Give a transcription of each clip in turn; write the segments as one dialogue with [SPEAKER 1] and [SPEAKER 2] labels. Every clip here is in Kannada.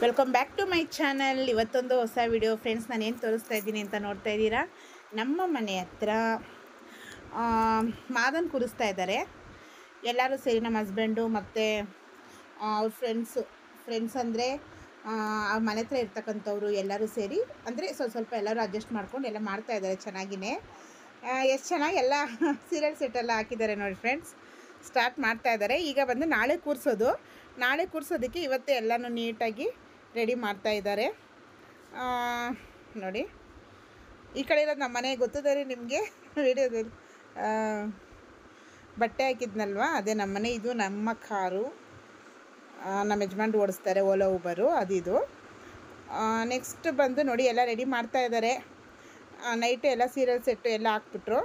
[SPEAKER 1] welcome back to my channel ಇವತ್ತೊಂದು ಹೊಸ ವಿಡಿಯೋ ಫ್ರೆಂಡ್ಸ್ ನಾನು ಏನು ತೋರಿಸ್ತಾ ಇದ್ದೀನಿ ಅಂತ ನೋಡ್ತಾ ಇದ್ದೀರಾ ನಮ್ಮ ಮನೆ ಹತ್ರ ಆ, ಮಾದನ್ ಕೂರಿಸ್ತಾ ಇದ್ದಾರೆ ಎಲ್ಲರೂ ಸೇರಿ ನಮ್ಮ ಹಸ್ಬೆಂಡು ಮತ್ತು ಅವ್ರ ಫ್ರೆಂಡ್ಸು ಫ್ರೆಂಡ್ಸ್ ಅಂದರೆ ಅವ್ರ ಮನೆ ಹತ್ರ ಇರ್ತಕ್ಕಂಥವ್ರು ಎಲ್ಲರೂ ಸೇರಿ ಅಂದರೆ ಸ್ವಲ್ಪ ಸ್ವಲ್ಪ ಎಲ್ಲರೂ ಅಡ್ಜಸ್ಟ್ ಮಾಡ್ಕೊಂಡು ಎಲ್ಲ ಮಾಡ್ತಾ ಇದ್ದಾರೆ ಚೆನ್ನಾಗಿನೇ ಎಷ್ಟು ಚೆನ್ನಾಗಿ ಎಲ್ಲ ಸೀರಿಯಲ್ ಸೆಟ್ ಎಲ್ಲ ಹಾಕಿದ್ದಾರೆ ನೋಡಿ ಫ್ರೆಂಡ್ಸ್ ಸ್ಟಾರ್ಟ್ ಮಾಡ್ತಾ ಇದ್ದಾರೆ ಈಗ ಬಂದು ನಾಳೆ ಕೂರಿಸೋದು ನಾಳೆ ಕೂರಿಸೋದಕ್ಕೆ ಇವತ್ತೇ ಎಲ್ಲನೂ ನೀಟಾಗಿ ರೆಡಿ ಮಾಡ್ತಾ ಇದ್ದಾರೆ ಆ, ನೋಡಿ ಈ ಕಡೆ ಇರೋದು ನಮ್ಮ ಮನೆ ಗೊತ್ತಿದೆ ರೀ ನಿಮಗೆ ವಿಡಿಯೋದಲ್ಲಿ ಆ, ಬಟ್ಟೆ ಹಾಕಿದ್ನಲ್ವಾ ಅದೇ ನಮ್ಮ ಮನೆ ಇದು ನಮ್ಮ ಕಾರು ಆ, ನಮ್ಮ ಯಜಮಾನ್ರು ಓಡಿಸ್ತಾರೆ ಓಲೋ ಊಬರು ಅದಿದು ನೆಕ್ಸ್ಟ್ ಬಂದು ನೋಡಿ ಎಲ್ಲ ರೆಡಿ ಮಾಡ್ತಾ ಇದ್ದಾರೆ ನೈಟು ಎಲ್ಲ ಸೀರಿಯಲ್ ಸೆಟ್ಟು ಎಲ್ಲ ಹಾಕ್ಬಿಟ್ರು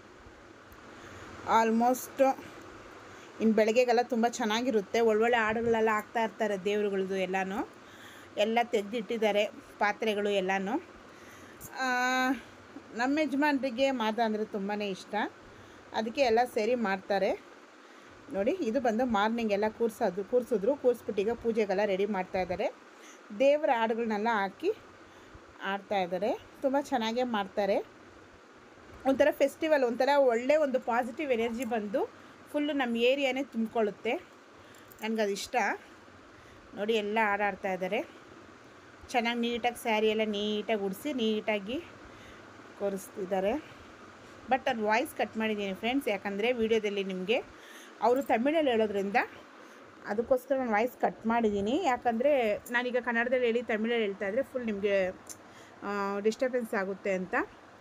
[SPEAKER 1] ಆಲ್ಮೋಸ್ಟು ಇನ್ನು ಬೆಳಗ್ಗೆಗೆಲ್ಲ ತುಂಬ ಚೆನ್ನಾಗಿರುತ್ತೆ ಒಳ್ಳೊಳ್ಳೆ ಹಾಡುಗಳೆಲ್ಲ ಹಾಕ್ತಾ ಇರ್ತಾರೆ ದೇವ್ರುಗಳದ್ದು ಎಲ್ಲನೂ ಎಲ್ಲ ತೆಗೆದಿಟ್ಟಿದ್ದಾರೆ ಪಾತ್ರೆಗಳು ಎಲ್ಲನೂ ಆ, ನಮ್ಮ ಯಜಮಾನ್ರಿಗೆ ಮಾದ ಅಂದರೆ ತುಂಬಾ ಇಷ್ಟ ಅದಕ್ಕೆ ಎಲ್ಲ ಸೇರಿ ಮಾಡ್ತಾರೆ ನೋಡಿ ಇದು ಬಂದು ಮಾರ್ನಿಂಗ್ ಎಲ್ಲ ಕೂರ್ಸೋದು ಕೂರಿಸಿದ್ರು ಕೂರಿಸ್ಬಿಟ್ಟು ಈಗ ಪೂಜೆಗೆಲ್ಲ ರೆಡಿ ಮಾಡ್ತಾ ಇದ್ದಾರೆ ದೇವರ ಹಾಡುಗಳನ್ನೆಲ್ಲ ಹಾಕಿ ಆಡ್ತಾ ಇದ್ದಾರೆ ತುಂಬ ಚೆನ್ನಾಗೇ ಮಾಡ್ತಾರೆ ಒಂಥರ ಫೆಸ್ಟಿವಲ್ ಒಂಥರ ಒಳ್ಳೆ ಒಂದು ಪಾಸಿಟಿವ್ ಎನರ್ಜಿ ಬಂದು ಫುಲ್ಲು ನಮ್ಮ ಏರಿಯಾನೇ ತುಂಬಿಕೊಳ್ಳುತ್ತೆ ನನಗದು ಇಷ್ಟ ನೋಡಿ ಎಲ್ಲ ಹಾಡಾಡ್ತಾ ಇದ್ದಾರೆ ಚೆನ್ನಾಗಿ ನೀಟಾಗಿ ಸ್ಯಾರಿ ಎಲ್ಲ ನೀಟಾಗಿ ಉಡಿಸಿ ನೀಟಾಗಿ ಕೂರಿಸ್ತಿದ್ದಾರೆ ಬಟ್ ಅದು ವಾಯ್ಸ್ ಕಟ್ ಮಾಡಿದ್ದೀನಿ ಫ್ರೆಂಡ್ಸ್ ಯಾಕಂದರೆ ವೀಡಿಯೋದಲ್ಲಿ ನಿಮಗೆ ಅವರು ತಮಿಳಲ್ಲಿ ಹೇಳೋದ್ರಿಂದ ಅದಕ್ಕೋಸ್ಕರ ನಾನು ವಾಯ್ಸ್ ಕಟ್ ಮಾಡಿದ್ದೀನಿ ಯಾಕಂದರೆ ನಾನೀಗ ಕನ್ನಡದಲ್ಲಿ ಹೇಳಿ ತಮಿಳಲ್ಲಿ ಹೇಳ್ತಾ ಇದ್ದರೆ ಫುಲ್ ನಿಮಗೆ ಡಿಸ್ಟರ್ಬೆನ್ಸ್ ಆಗುತ್ತೆ ಅಂತ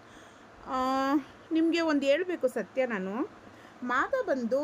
[SPEAKER 1] ನಿಮಗೆ ಒಂದು ಹೇಳಬೇಕು ಸತ್ಯ ನಾನು ಮಾದ ಬಂದು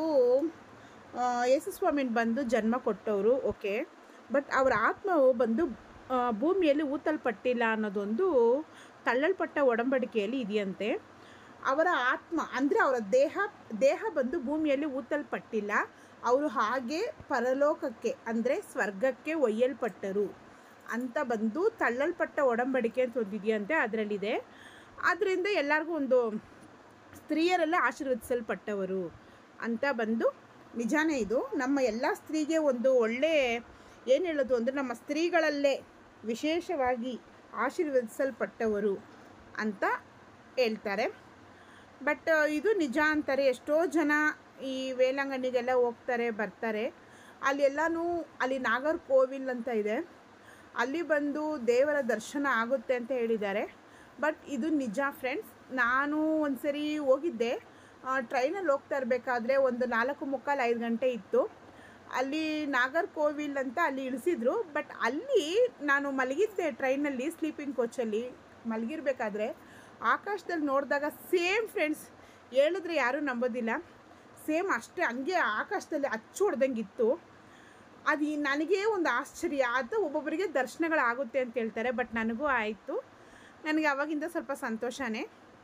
[SPEAKER 1] ಆ, ಯೇಸುಸ್ವಾಮಿನ ಬಂದು ಜನ್ಮ ಕೊಟ್ಟವರು ಓಕೆ ಬಟ್ ಅವರ ಆತ್ಮವು ಬಂದು ಆ, ಭೂಮಿಯಲ್ಲಿ ಊತಲ್ಪಟ್ಟಿಲ್ಲ ಅನ್ನೋದೊಂದು ತಳ್ಳಲ್ಪಟ್ಟ ಒಡಂಬಡಿಕೆಯಲ್ಲಿ ಇದೆಯಂತೆ ಅವರ ಆತ್ಮ ಅಂದರೆ ಅವರ ದೇಹ ದೇಹ ಬಂದು ಭೂಮಿಯಲ್ಲಿ ಊತಲ್ಪಟ್ಟಿಲ್ಲ ಅವರು ಹಾಗೆ ಪರಲೋಕಕ್ಕೆ ಅಂದರೆ ಸ್ವರ್ಗಕ್ಕೆ ಒಯ್ಯಲ್ಪಟ್ಟರು ಅಂತ ಬಂದು ತಳ್ಳಲ್ಪಟ್ಟ ಒಡಂಬಡಿಕೆ ಅಂತ ಒಂದಿದೆಯಂತೆ ಅದರಲ್ಲಿದೆ ಆದ್ದರಿಂದ ಎಲ್ಲರಿಗೂ ಒಂದು ಸ್ತ್ರೀಯರೆಲ್ಲ ಆಶೀರ್ವದಿಸಲ್ಪಟ್ಟವರು ಅಂತ ಬಂದು ನಿಜಾನೇ ಇದು ನಮ್ಮ ಎಲ್ಲ ಸ್ತ್ರೀಗೆ ಒಂದು ಒಳ್ಳೆ ಏನು ಹೇಳೋದು ಅಂದರೆ ನಮ್ಮ ಸ್ತ್ರೀಗಳಲ್ಲೇ ವಿಶೇಷವಾಗಿ ಆಶೀರ್ವದಿಸಲ್ಪಟ್ಟವರು ಅಂತ ಹೇಳ್ತಾರೆ ಬಟ್ ಇದು ನಿಜ ಅಂತಾರೆ ಎಷ್ಟೋ ಜನ ಈ ವೇಲಾಂಗಣ್ಣಿಗೆಲ್ಲ ಹೋಗ್ತಾರೆ ಬರ್ತಾರೆ ಅಲ್ಲಿ ಎಲ್ಲನೂ ಅಲ್ಲಿ ನಾಗರ್ ಕೋವಿಲ್ ಅಂತ ಇದೆ ಅಲ್ಲಿ ಬಂದು ದೇವರ ದರ್ಶನ ಆಗುತ್ತೆ ಅಂತ ಹೇಳಿದ್ದಾರೆ ಬಟ್ ಇದು ನಿಜ ಫ್ರೆಂಡ್ಸ್ ನಾನು ಒಂದ್ಸರಿ ಹೋಗಿದ್ದೆ ಟ್ರೈನಲ್ಲಿ ಹೋಗ್ತಾ ಇರಬೇಕಾದ್ರೆ ಒಂದು ನಾಲ್ಕು ಮುಕ್ಕಾಲು ಐದು ಗಂಟೆ ಇತ್ತು ಅಲ್ಲಿ ನಾಗರ್ ಕೋವಿಲ್ ಅಂತ ಅಲ್ಲಿ ಇಳಿಸಿದ್ರು ಬಟ್ ಅಲ್ಲಿ ನಾನು ಮಲಗಿದ್ದೆ ಟ್ರೈನಲ್ಲಿ ಸ್ಲೀಪಿಂಗ್ ಕೋಚಲ್ಲಿ ಮಲಗಿರ್ಬೇಕಾದ್ರೆ ಆಕಾಶದಲ್ಲಿ ನೋಡಿದಾಗ ಸೇಮ್ ಫ್ರೆಂಡ್ಸ್ ಹೇಳಿದ್ರೆ ಯಾರೂ ನಂಬೋದಿಲ್ಲ ಸೇಮ್ ಅಷ್ಟೇ ಹಂಗೆ ಆಕಾಶದಲ್ಲಿ ಅಚ್ಚು ಹೊಡ್ದಂಗಿತ್ತು ಅದು ಈ- ನನಗೆ ಒಂದು ಆಶ್ಚರ್ಯ ಅದು ಒಬ್ಬೊಬ್ಬರಿಗೆ ದರ್ಶನಗಳಾಗುತ್ತೆ ಅಂತ ಹೇಳ್ತಾರೆ ಬಟ್ ನನಗೂ ಆಯಿತು ನನಗೆ ಅವಾಗಿಂದ ಸ್ವಲ್ಪ ಸಂತೋಷನೇ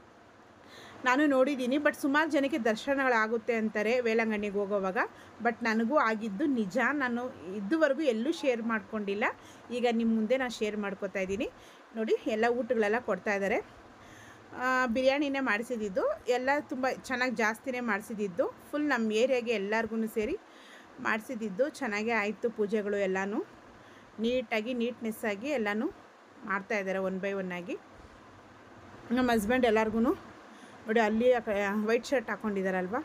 [SPEAKER 1] ನಾನು ನೋಡಿದ್ದೀನಿ ಬಟ್ ಸುಮಾರು ಜನಕ್ಕೆ ದರ್ಶನಗಳಾಗುತ್ತೆ ಅಂತಾರೆ ವೇಳಂಗಣ್ಣಿಗೆ ಹೋಗೋವಾಗ ಬಟ್ ನನಗೂ ಆಗಿದ್ದು ನಿಜ ನಾನು ಇದುವರೆಗೂ ಎಲ್ಲೂ ಶೇರ್ ಮಾಡ್ಕೊಂಡಿಲ್ಲ ಈಗ ನಿಮ್ಮ ಮುಂದೆ ನಾನು ಶೇರ್ ಮಾಡ್ಕೊತಾ ಇದ್ದೀನಿ ನೋಡಿ ಎಲ್ಲ ಊಟಗಳೆಲ್ಲ ಕೊಡ್ತಾ ಇದ್ದಾರೆ ಆ, ಬಿರಿಯಾನಿನೇ ಮಾಡಿಸಿದ್ದು ಎಲ್ಲ ತುಂಬ ಚೆನ್ನಾಗಿ ಜಾಸ್ತಿನೇ ಮಾಡಿಸಿದ್ದು ಫುಲ್ ನಮ್ಮ ಏರಿಯಾಗೆ ಎಲ್ಲರಿಗೂ ಸೇರಿ ಮಾಡಿಸಿದ್ದು ಚೆನ್ನಾಗೇ ಆಯಿತು ಪೂಜೆಗಳು ಎಲ್ಲನೂ ನೀಟಾಗಿ ನೀಟ್ನೆಸ್ ಆಗಿ ಎಲ್ಲನೂ ಮಾಡ್ತಾ ಇದ್ದಾರೆ ಒನ್ ಬೈ ಒನ್ ಆಗಿ ನಮ್ಮ ಹಸ್ಬೆಂಡ್ ಎಲ್ಲರಿಗೂ ನೋಡಿ ಅಲ್ಲಿ ವೈಟ್ ಶರ್ಟ್ ಹಾಕ್ಕೊಂಡಿದ್ದಾರಲ್ವ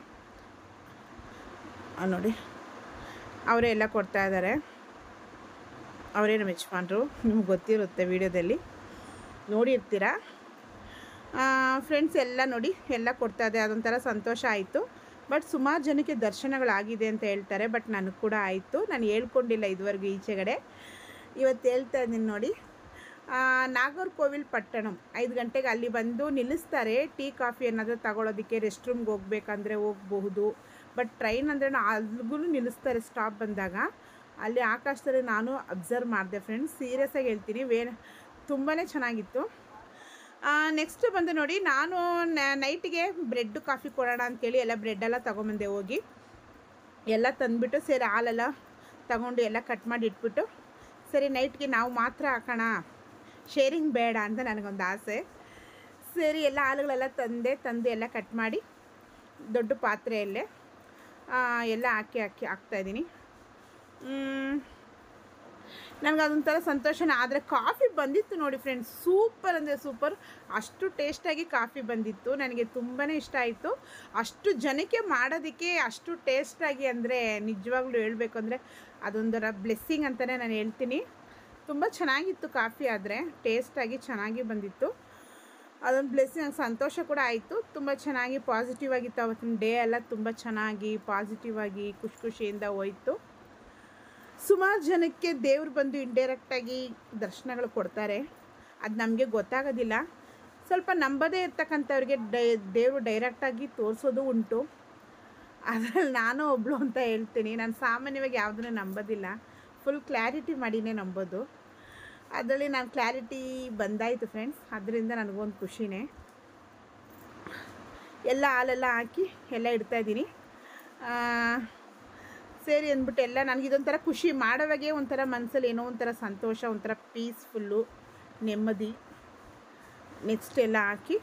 [SPEAKER 1] ಆ ನೋಡಿ ಅವರೇ ಎಲ್ಲ ಕೊಡ್ತಾ ಇದ್ದಾರೆ ಅವರೇ ನಮ್ಮ ಯಜಮಾನ್ರು ನಿಮ್ಗೆ ಗೊತ್ತಿರುತ್ತೆ ವೀಡಿಯೋದಲ್ಲಿ ನೋಡಿರ್ತೀರಾ ಫ್ರೆಂಡ್ಸ್ ಎಲ್ಲ ನೋಡಿ ಎಲ್ಲ ಕೊಡ್ತಾ ಇದೆ ಅದೊಂಥರ ಸಂತೋಷ ಆಯಿತು ಬಟ್ ಸುಮಾರು ಜನಕ್ಕೆ ದರ್ಶನಗಳಾಗಿದೆ ಅಂತ ಹೇಳ್ತಾರೆ ಬಟ್ ನನಗೆ ಕೂಡ ಆಯಿತು ನಾನು ಹೇಳ್ಕೊಂಡಿಲ್ಲ ಇದುವರೆಗೂ ಈಚೆಗಡೆ ಇವತ್ತು ಹೇಳ್ತಾ ಇದ್ದೀನಿ ನೋಡಿ ಆ, ನಾಗರ್ಕೋವಿಲ್ ಪಟ್ಟಣಂ ಐದು ಗಂಟೆಗೆ ಅಲ್ಲಿ ಬಂದು ನಿಲ್ಲಿಸ್ತಾರೆ ಟೀ ಕಾಫಿ ಏನಾದರೂ ತಗೊಳ್ಳೋದಕ್ಕೆ ರೆಸ್ಟ್ ರೂಮ್ಗೆ ಹೋಗ್ಬೇಕಂದ್ರೆ ಹೋಗಬಹುದು ಬಟ್ ಟ್ರೈನ್ ಅಂದರೆ ಅಲ್ಲಿಗೂ ನಿಲ್ಲಿಸ್ತಾರೆ ಸ್ಟಾಪ್ ಬಂದಾಗ ಅಲ್ಲಿ ಆಕಾಶದಲ್ಲಿ ನಾನು ಅಬ್ಸರ್ವ್ ಮಾಡಿದೆ ಫ್ರೆಂಡ್ಸ್ ಸೀರಿಯಸ್ಸಾಗಿ ಹೇಳ್ತೀನಿ ವೇ ತುಂಬಾ ಚೆನ್ನಾಗಿತ್ತು ನೆಕ್ಸ್ಟ್ ಬಂದು ನೋಡಿ ನಾನು ನೈಟಿಗೆ ಬ್ರೆಡ್ ಕಾಫಿ ಕೊಡೋಣ ಅಂತೇಳಿ ಎಲ್ಲ ಬ್ರೆಡ್ಡೆಲ್ಲ ತೊಗೊಂಬಂದೆ ಹೋಗಿ ಎಲ್ಲ ತಂದುಬಿಟ್ಟು ಸೇರಿ ಹಾಲೆಲ್ಲ ತಗೊಂಡು ಎಲ್ಲ ಕಟ್ ಮಾಡಿ ಇಟ್ಬಿಟ್ಟು ಸರಿ ನೈಟ್ಗೆ ನಾವು ಮಾತ್ರ ಹಾಕೋಣ ಶೇರಿಂಗ್ ಬೇಡ ಅಂತ ನನಗೊಂದು ಆಸೆ ಸರಿ ಎಲ್ಲ ಹಾಲುಗಳೆಲ್ಲ ತಂದೆ ತಂದು ಎಲ್ಲ ಕಟ್ ಮಾಡಿ ದೊಡ್ಡ ಪಾತ್ರೆಯಲ್ಲೇ ಆ, ಎಲ್ಲ ಹಾಕಿ ಹಾಕಿ ಹಾಕ್ತಾಯಿದ್ದೀನಿ ನನಗೆ ಅದೊಂಥರ ಸಂತೋಷನೇ ಆದರೆ ಕಾಫಿ ಬಂದಿತ್ತು ನೋಡಿ ಫ್ರೆಂಡ್ಸ್ ಸೂಪರ್ ಅಂದರೆ ಸೂಪರ್ ಅಷ್ಟು ಟೇಸ್ಟಾಗಿ ಕಾಫಿ ಬಂದಿತ್ತು ನನಗೆ ತುಂಬಾ ಇಷ್ಟ ಆಯಿತು ಅಷ್ಟು ಜನಕ್ಕೆ ಮಾಡೋದಕ್ಕೆ ಅಷ್ಟು ಟೇಸ್ಟಾಗಿ ಅಂದರೆ ನಿಜವಾಗ್ಲೂ ಹೇಳಬೇಕು ಅಂದರೆ ಅದೊಂಥರ ಬ್ಲೆಸ್ಸಿಂಗ್ ಅಂತಲೇ ನಾನು ಹೇಳ್ತೀನಿ ತುಂಬ ಚೆನ್ನಾಗಿತ್ತು ಕಾಫಿ ಆದರೆ ಟೇಸ್ಟಾಗಿ ಚೆನ್ನಾಗಿ ಬಂದಿತ್ತು ಅದೊಂದು ಬ್ಲೆಸ್ಸಿಂಗ್ ನಂಗೆ ಸಂತೋಷ ಕೂಡ ಆಯಿತು ತುಂಬ ಚೆನ್ನಾಗಿ ಪಾಸಿಟಿವ್ ಆಗಿತ್ತು ಅವತ್ತಿನ ಡೇ ಎಲ್ಲ ತುಂಬ ಚೆನ್ನಾಗಿ ಪಾಸಿಟಿವ್ ಆಗಿ ಖುಷಿ ಖುಷಿಯಿಂದ ಹೋಯಿತು ಸುಮಾರು ಜನಕ್ಕೆ ದೇವ್ರು ಬಂದು ಇಂಡೈರೆಕ್ಟಾಗಿ ದರ್ಶನಗಳು ಕೊಡ್ತಾರೆ ಅದು ನಮಗೆ ಗೊತ್ತಾಗೋದಿಲ್ಲ ಸ್ವಲ್ಪ ನಂಬದೇ ಇರ್ತಕ್ಕಂಥವ್ರಿಗೆ ಡೈ ದೇವರು ಡೈರೆಕ್ಟಾಗಿ ತೋರಿಸೋದು ಉಂಟು ಅದರಲ್ಲಿ ನಾನು ಒಬ್ಳು ಅಂತ ಹೇಳ್ತೀನಿ ನಾನು ಸಾಮಾನ್ಯವಾಗಿ ಯಾವುದನ್ನು ನಂಬೋದಿಲ್ಲ ಫುಲ್ ಕ್ಲಾರಿಟಿ ಮಾಡಿನೇ ನಂಬೋದು ಅದರಲ್ಲಿ ನಾನು ಕ್ಲಾರಿಟಿ ಬಂದಾಯಿತು ಫ್ರೆಂಡ್ಸ್ ಅದರಿಂದ ನನಗೊಂದು ಖುಷಿನೇ ಎಲ್ಲ ಹಾಲೆಲ್ಲ ಹಾಕಿ ಎಲ್ಲ ಇಡ್ತಾಯಿದ್ದೀನಿ ಸೇರಿ ಅಂದ್ಬಿಟ್ಟು ಎಲ್ಲ ನನಗೆ ಇದೊಂಥರ ಖುಷಿ ಮಾಡೋವಾಗೆ ಒಂಥರ ಮನಸ್ಸಲ್ಲಿ ಏನೋ ಒಂಥರ ಸಂತೋಷ ಒಂಥರ ಪೀಸ್ಫುಲ್ಲು ನೆಮ್ಮದಿ ನೆಕ್ಸ್ಟ್ ಎಲ್ಲ ಹಾಕಿ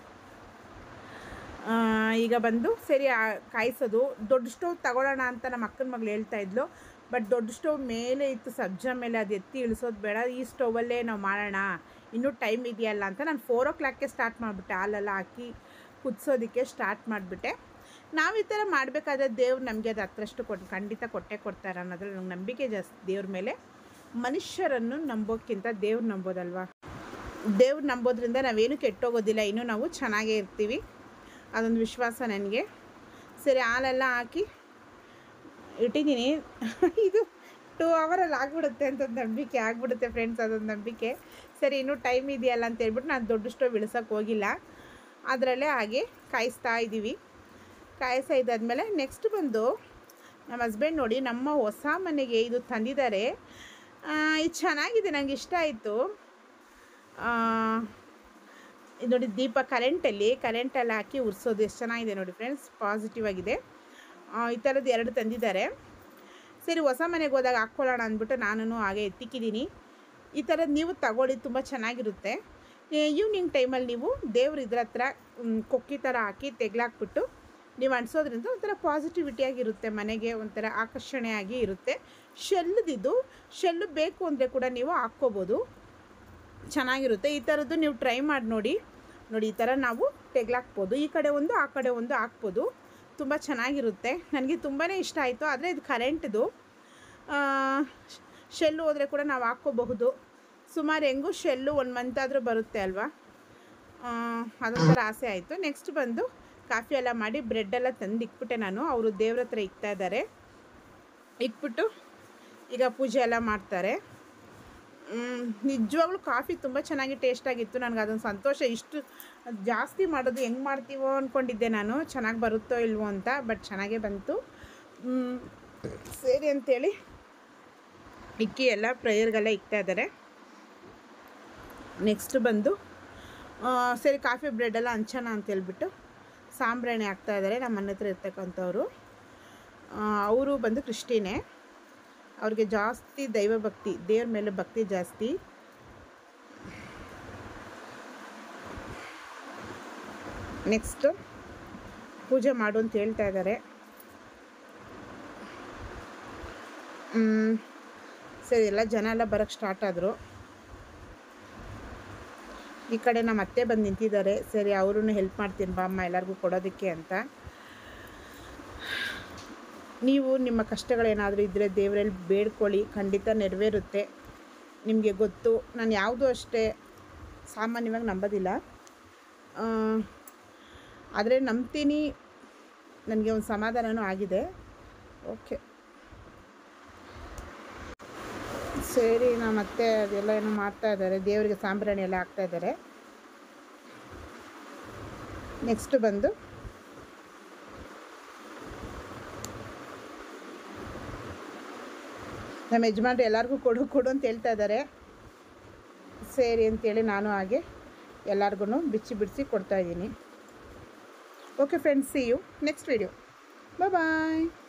[SPEAKER 1] ಆ, ಈಗ ಬಂದು ಸರಿ ಆ- ಕಾಯಿಸೋದು ದೊಡ್ಡ ಸ್ಟವ್ ತಗೊಳ್ಳೋಣ ಅಂತ ನಮ್ಮ ಅಕ್ಕನ ಮಗಳು ಹೇಳ್ತಾ ಇದ್ಲು ಬಟ್ ದೊಡ್ಡ ಸ್ಟವ್ ಮೇಲೆ ಇತ್ತು ಸಬ್ಜಾ ಮೇಲೆ ಅದು ಎತ್ತಿ ಇಳಿಸೋದು ಬೇಡ ಈ ಸ್ಟವಲ್ಲೇ ನಾವು ಮಾಡೋಣ ಇನ್ನೂ ಟೈಮ್ ಇದೆಯಲ್ಲ ಅಂತ ನಾನು ಫೋರ್ ಓ ಕ್ಲಾಕ್ಗೆ ಸ್ಟಾರ್ಟ್ ಮಾಡಿಬಿಟ್ಟೆ ಹಾಲೆಲ್ಲ ಹಾಕಿ ಕುದಿಸೋದಕ್ಕೆ ಸ್ಟಾರ್ಟ್ ಮಾಡಿಬಿಟ್ಟೆ ನಾವು ಈ ಥರ ಮಾಡಬೇಕಾದ್ರೆ ದೇವ್ರು ನಮಗೆ ಅದು ಹತ್ರಷ್ಟು ಕೊಟ್ಟು ಖಂಡಿತ ಕೊಟ್ಟೆ ಕೊಡ್ತಾರೆ ಅನ್ನೋದ್ರಲ್ಲಿ ನಂಗೆ ನಂಬಿಕೆ ಜಾಸ್ತಿ ದೇವ್ರ ಮೇಲೆ ಮನುಷ್ಯರನ್ನು ನಂಬೋಕ್ಕಿಂತ ದೇವ್ರು ನಂಬೋದಲ್ವಾ ದೇವ್ರು ನಂಬೋದ್ರಿಂದ ನಾವೇನು ಕೆಟ್ಟೋಗೋದಿಲ್ಲ ಇನ್ನೂ ನಾವು ಚೆನ್ನಾಗೇ ಇರ್ತೀವಿ ಅದೊಂದು ವಿಶ್ವಾಸ ನನಗೆ ಸರಿ ಹಾಲೆಲ್ಲ ಹಾಕಿ ಇಟ್ಟಿದ್ದೀನಿ ಇದು ಟೂ ಅವರಲ್ಲಿ ಆಗ್ಬಿಡುತ್ತೆ ಅಂತ ಒಂದು ನಂಬಿಕೆ ಆಗ್ಬಿಡುತ್ತೆ ಫ್ರೆಂಡ್ಸ್ ಅದೊಂದು ನಂಬಿಕೆ ಸರಿ ಇನ್ನೂ ಟೈಮ್ ಇದೆಯಲ್ಲ ಅಂತ ಹೇಳ್ಬಿಟ್ಟು ನಾನು ದೊಡ್ಡ ಸ್ಟವ್ ಇಳಿಸೋಕೆ ಹೋಗಿಲ್ಲ ಅದರಲ್ಲೇ ಹಾಗೆ ಕಾಯಿಸ್ತಾ ಇದ್ದೀವಿ ಕಾಯಿಸ್ತಾ ಇದ್ದಾದಮೇಲೆ ನೆಕ್ಸ್ಟ್ ಬಂದು ನಮ್ಮ ಹಸ್ಬೆಂಡ್ ನೋಡಿ ನಮ್ಮ ಹೊಸ ಮನೆಗೆ ಇದು ತಂದಿದ್ದಾರೆ ಆ, ಇದು ಚೆನ್ನಾಗಿದೆ ನನಗೆ ಇಷ್ಟ ಆಯಿತು ಇದು ನೋಡಿ ದೀಪ ಕರೆಂಟಲ್ಲಿ ಕರೆಂಟಲ್ಲಿ ಹಾಕಿ ಉರಿಸೋದು ಎಷ್ಟು ಚೆನ್ನಾಗಿದೆ ನೋಡಿ ಫ್ರೆಂಡ್ಸ್ ಪಾಸಿಟಿವ್ ಆಗಿದೆ ಆ, ಈ ಥರದ್ದು ಎರಡು ತಂದಿದ್ದಾರೆ ಸರಿ ಹೊಸ ಮನೆಗೆ ಹೋದಾಗ ಹಾಕ್ಕೊಳ್ಳೋಣ ಅಂದ್ಬಿಟ್ಟು ನಾನು ಹಾಗೆ ಎತ್ತಿಕ್ಕಿದ್ದೀನಿ ಈ ಥರದ್ದು ನೀವು ತಗೊಳ್ಳಿ ತುಂಬ ಚೆನ್ನಾಗಿರುತ್ತೆ ಈವ್ನಿಂಗ್ ಟೈಮಲ್ಲಿ ನೀವು ದೇವ್ರ ಇದ್ರ ಹತ್ರ ಮ್, ಕೊಕ್ಕಿ ಥರ ಹಾಕಿ ತೆಗ್ಲಾಕ್ಬಿಟ್ಟು ನೀವು ಅನ್ಸೋದ್ರಿಂದ ಒಂಥರ ಪಾಸಿಟಿವಿಟಿಯಾಗಿರುತ್ತೆ ಮನೆಗೆ ಒಂಥರ ಆಕರ್ಷಣೆಯಾಗಿ ಇರುತ್ತೆ ಶೆಲ್ಲದಿದ್ದು ಶೆಲ್ಲು ಬೇಕು ಅಂದರೆ ಕೂಡ ನೀವು ಹಾಕ್ಕೋಬೋದು ಚೆನ್ನಾಗಿರುತ್ತೆ ಈ ಥರದ್ದು ನೀವು ಟ್ರೈ ಮಾಡಿ ನೋಡಿ ನೋಡಿ ಈ ಥರ ನಾವು ತೆಗ್ಲಾಕ್ಬೋದು ಈ ಕಡೆ ಒಂದು ಆ ಕಡೆ ಒಂದು ಹಾಕ್ಬೋದು ತುಂಬ ಚೆನ್ನಾಗಿರುತ್ತೆ ನನಗೆ ತುಂಬಾ ಇಷ್ಟ ಆಯಿತು ಆದರೆ ಇದು ಕರೆಂಟ್ದು ಶೆಲ್ಲು ಹೋದರೆ ಕೂಡ ನಾವು ಹಾಕ್ಕೋಬಹುದು ಸುಮಾರು ಹೆಂಗೂ ಶೆಲ್ಲು ಒಂದು ಮಂತ್ ಆದರೂ ಬರುತ್ತೆ ಅಲ್ವಾ ಆ, ಅದೊಂಥರ ಆಸೆ ಆಯಿತು ನೆಕ್ಸ್ಟ್ ಬಂದು ಕಾಫಿ ಎಲ್ಲ ಮಾಡಿ ಬ್ರೆಡ್ ಎಲ್ಲ ತಂದು ಇಕ್ಬಿಟ್ಟೆ ನಾನು ಅವರು ದೇವ್ರ ಹತ್ರ ಇಕ್ತಾ ಇದ್ದಾರೆ ಇಕ್ಬಿಟ್ಟು ಈಗ ಪೂಜೆ ಎಲ್ಲ ಮಾಡ್ತಾರೆ ಮ್, ನಿಜವಾಗ್ಲೂ ಕಾಫಿ ತುಂಬ ಚೆನ್ನಾಗಿ ಟೇಸ್ಟಾಗಿತ್ತು ನನಗೆ ಅದೊಂದು ಸಂತೋಷ ಇಷ್ಟು ಜಾಸ್ತಿ ಮಾಡೋದು ಹೆಂಗೆ ಮಾಡ್ತೀವೋ ಅಂದ್ಕೊಂಡಿದ್ದೆ ನಾನು ಚೆನ್ನಾಗಿ ಬರುತ್ತೋ ಇಲ್ವೋ ಅಂತ ಬಟ್ ಚೆನ್ನಾಗೇ ಬಂತು ಮ್, ಸರಿ ಅಂತೇಳಿ ಇಕ್ಕಿ ಎಲ್ಲ ಪ್ರೇಯರ್ಗೆಲ್ಲ ಇಕ್ತಾ ಇದ್ದಾರೆ ನೆಕ್ಸ್ಟ್ ಬಂದು ಆ, ಸರಿ ಕಾಫಿ ಬ್ರೆಡ್ಡೆಲ್ಲ ಹಂಚೋಣ ಅಂತ ಹೇಳ್ಬಿಟ್ಟು ಸಾಂಬ್ರಾಣಿ ಹಾಕ್ತಾ ಇದ್ದಾರೆ ನಮ್ಮ ಮನೆ ಹತ್ರ ಇರ್ತಕ್ಕಂಥವ್ರು ಅವರು ಬಂದು ಕ್ರಿಸ್ಟಿನೇ ಅವ್ರಿಗೆ ಜಾಸ್ತಿ ದೈವ ಭಕ್ತಿ ದೇವ್ರ ಮೇಲೆ ಭಕ್ತಿ ಜಾಸ್ತಿ ನೆಕ್ಸ್ಟು ಪೂಜೆ ಮಾಡು ಅಂತ ಹೇಳ್ತಾ ಇದ್ದಾರೆ ಮ್, ಸರಿ ಎಲ್ಲ ಜನ ಎಲ್ಲ ಬರೋಕ್ಕೆ ಸ್ಟಾರ್ಟ್ ಆದರು ಈ ಕಡೆ ನಮ್ಮ ಅತ್ತೆ ಬಂದು ನಿಂತಿದ್ದಾರೆ ಸರಿ ಅವ್ರೂ ಹೆಲ್ಪ್ ಮಾಡ್ತೀನಿ ಬಾ ಅಮ್ಮ ಎಲ್ಲರಿಗೂ ಕೊಡೋದಕ್ಕೆ ಅಂತ ನೀವು ನಿಮ್ಮ ಕಷ್ಟಗಳೇನಾದರೂ ಇದ್ದರೆ ದೇವರಲ್ಲಿ ಬೇಡ್ಕೊಳ್ಳಿ ಖಂಡಿತ ನೆರವೇರುತ್ತೆ ನಿಮಗೆ ಗೊತ್ತು ನಾನು ಯಾವುದೂ ಅಷ್ಟೇ ಸಾಮಾನ್ಯವಾಗಿ ನಂಬೋದಿಲ್ಲ ಆದರೆ ನಂಬ್ತೀನಿ ನನಗೆ ಒಂದು ಸಮಾಧಾನವೂ ಆಗಿದೆ ಓಕೆ ಸರಿ ನಮ್ಮ ಅತ್ತೆ ಅದೆಲ್ಲ ಏನೋ ಮಾಡ್ತಾ ಇದ್ದಾರೆ ದೇವರಿಗೆ ಸಾಂಬ್ರಾಣಿ ಎಲ್ಲ ಹಾಕ್ತಾ ಇದ್ದಾರೆ ನೆಕ್ಸ್ಟ್ ಬಂದು ನಮ್ಮ ಯಜಮಾನ್ರು ಎಲ್ಲರಿಗೂ ಕೊಡು ಕೊಡು ಅಂತ ಹೇಳ್ತಾ ಇದ್ದಾರೆ ಸರಿ ಅಂತೇಳಿ ನಾನು ಹಾಗೆ ಎಲ್ಲರಿಗೂ ಬಿಚ್ಚಿ ಬಿಡಿಸಿ ಕೊಡ್ತಾ ಇದ್ದೀನಿ okay friends see you next video bye